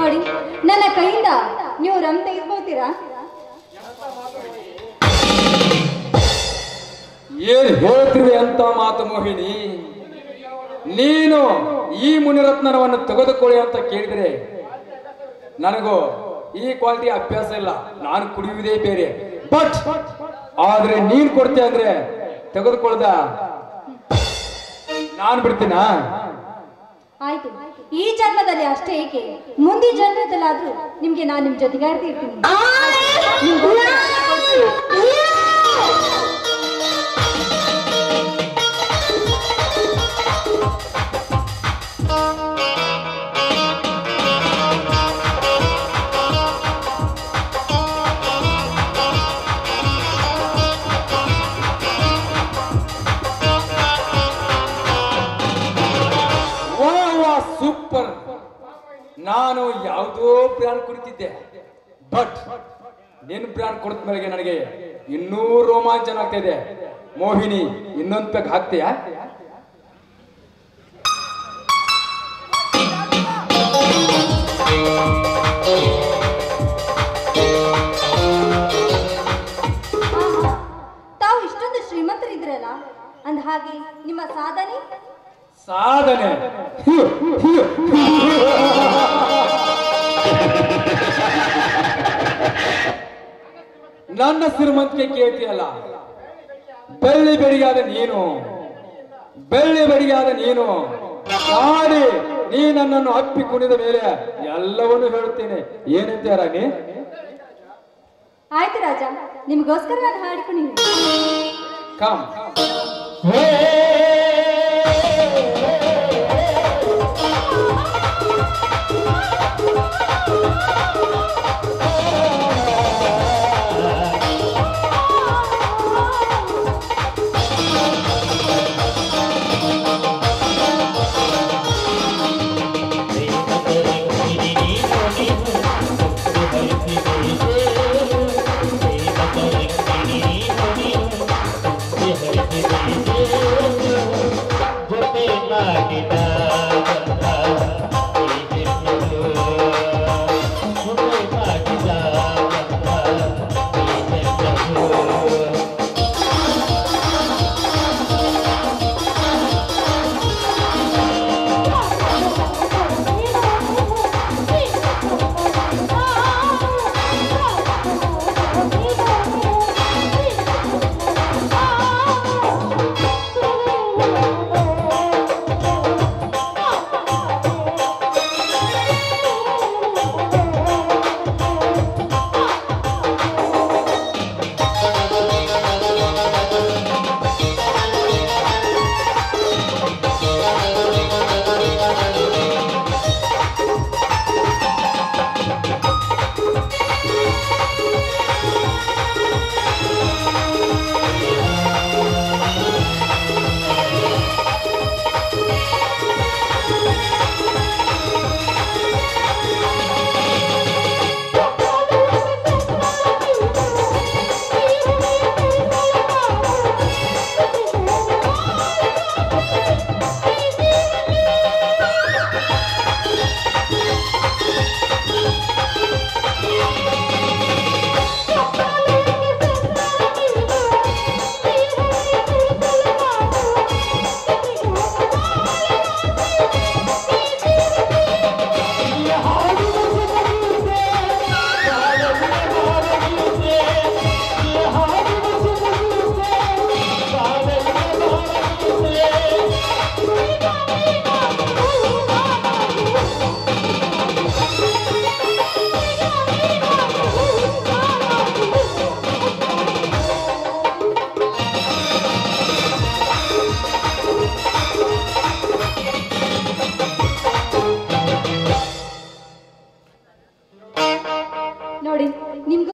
ನೋಡಿ ನನ್ನ ಕೈಯಿಂದ ನೀವು ರಮ್ ತೆಗೆದುಕೊಳ್ತೀರಾ ಏನ್ ಹೇಳ್ತಿರುವೆ ಅಂತ ಮಾತು ಮೋಹಿನಿ ನೀನು ಈ ಮುನಿರತ್ನವನ್ನು ತೆಗೆದುಕೊಳ್ಳಿ ಅಂತ ಕೇಳಿದ್ರೆ ನನಗೂ ಈ ಕ್ವಾಲಿಟಿ ಅಭ್ಯಾಸ ಇಲ್ಲ ನಾನು ಕುಡಿಯುವುದೇ ಬೇರೆ ಬಟ್ ಆದ್ರೆ ನೀನ್ ಕೊಡ್ತೀಯ ಅಂದ್ರೆ ತೆಗೆದುಕೊಳ್ದ ನಾನು ಬಿಡ್ತೀನಾ ಆಯ್ತು ಈ ಜನ್ಮದಲ್ಲಿ ಅಷ್ಟೇ ಏಕೆ ಮುಂದಿನ ಜನ್ಮದಲ್ಲಾದ್ರೂ ನಿಮ್ಗೆ ನಾನು ನಿಮ್ ಜೊತೆಗಾರ್ತಿ ಇರ್ತೀನಿ ವಾ ವಾ ಸೂಪರ್ ನಾನು ಯಾವುದೋ ಬ್ರ್ಯಾಂಡ್ ಕುಡಿತಿದ್ದೆ ಬಟ್ ನಿನ್ ಬ್ರ್ಯಾಂಡ್ ಕುಡಿದ ಮೇಲೆ ನನಗೆ ಇನ್ನೂ ರೋಮಾಂಚನ ಆಗ್ತಾ ಇದೆ ಮೋಹಿನಿ ಇನ್ನೊಂದು ಪೆಗ್ ಹಾಕ್ತೀಯಾ ಆಹಾ, ತಾವು ಇಷ್ಟೊಂದು ಶ್ರೀಮಂತರಿದ್ರಲ್ಲ ಅಂದ ಹಾಗೆ ನಿಮ್ಮ ಸಾಧನೆ ಸಾಧನೆ ಹ್ಯು, ಹ್ಯು. ನನ್ನ ಶ್ರೀಮಂತಿಕೆ ಕೇಳ್ತೀಯಲ್ಲ ಬೆಳ್ಳಿ ಬೆಡಿಗಾದ ನೀನು ಬೆಳ್ಳಿ ಬೆಡಿಗಾದ ನೀನು ಮಾಡಿ ನೀ ನನ್ನನ್ನು ಅಪ್ಪಿ ಕುಣಿದ ಮೇಲೆ ಎಲ್ಲವನ್ನೂ ಹೇಳುತ್ತೇನೆ ಏನಂತೀಯ ರಾಣಿ ಆಯ್ತು ರಾಜ ನಿಮಗೋಸ್ಕರ ನಾನು ಹಾಡಿಕೊಂಡಿದ್ದೀನಿ ಕಮ್ ಹೇ